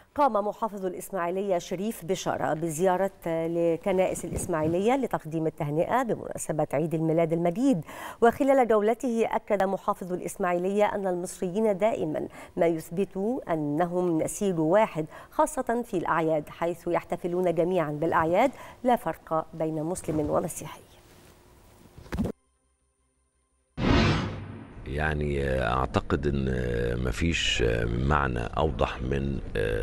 قام محافظ الإسماعيلية شريف بشارة بزيارة لكنائس الإسماعيلية لتقديم التهنئة بمناسبة عيد الميلاد المجيد وخلال جولته أكد محافظ الإسماعيلية أن المصريين دائما ما يثبتوا أنهم نسيج واحد خاصة في الأعياد حيث يحتفلون جميعا بالأعياد لا فرق بين مسلم ومسيحي يعني اعتقد ان مفيش معنى اوضح من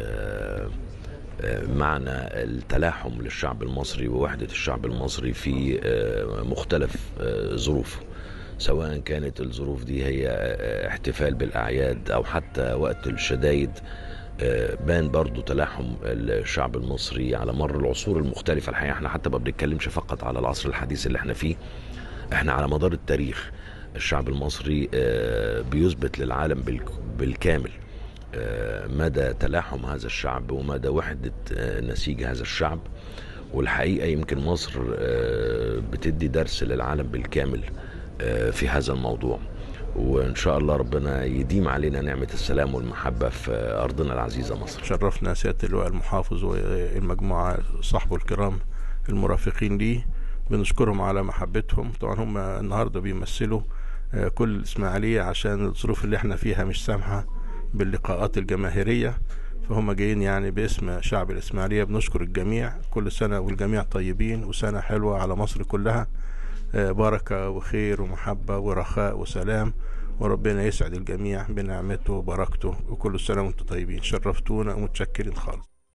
معنى التلاحم للشعب المصري ووحدة الشعب المصري في مختلف ظروفه سواء كانت الظروف دي هي احتفال بالأعياد أو حتى وقت الشدايد بان برضو تلاحم الشعب المصري على مر العصور المختلفة الحقيقة احنا حتى ما بنتكلمش فقط على العصر الحديث اللي احنا فيه احنا على مدار التاريخ الشعب المصري بيثبت للعالم بالكامل مدى تلاحم هذا الشعب ومدى وحدة نسيج هذا الشعب والحقيقة يمكن مصر بتدي درس للعالم بالكامل في هذا الموضوع وإن شاء الله ربنا يديم علينا نعمة السلام والمحبة في أرضنا العزيزة مصر شرفنا سيادة اللواء المحافظ والمجموعة صاحبه الكرام المرافقين ليه بنشكرهم على محبتهم طبعا هم النهارده بيمثلوا كل الإسماعيلية عشان الظروف اللي احنا فيها مش سامحة باللقاءات الجماهيرية فهم جايين يعني باسم شعب الإسماعيلية بنشكر الجميع كل سنة والجميع طيبين وسنة حلوة على مصر كلها بركة وخير ومحبة ورخاء وسلام وربنا يسعد الجميع بنعمته وبركته وكل سنة وانتم طيبين شرفتونا ومتشكرين خالص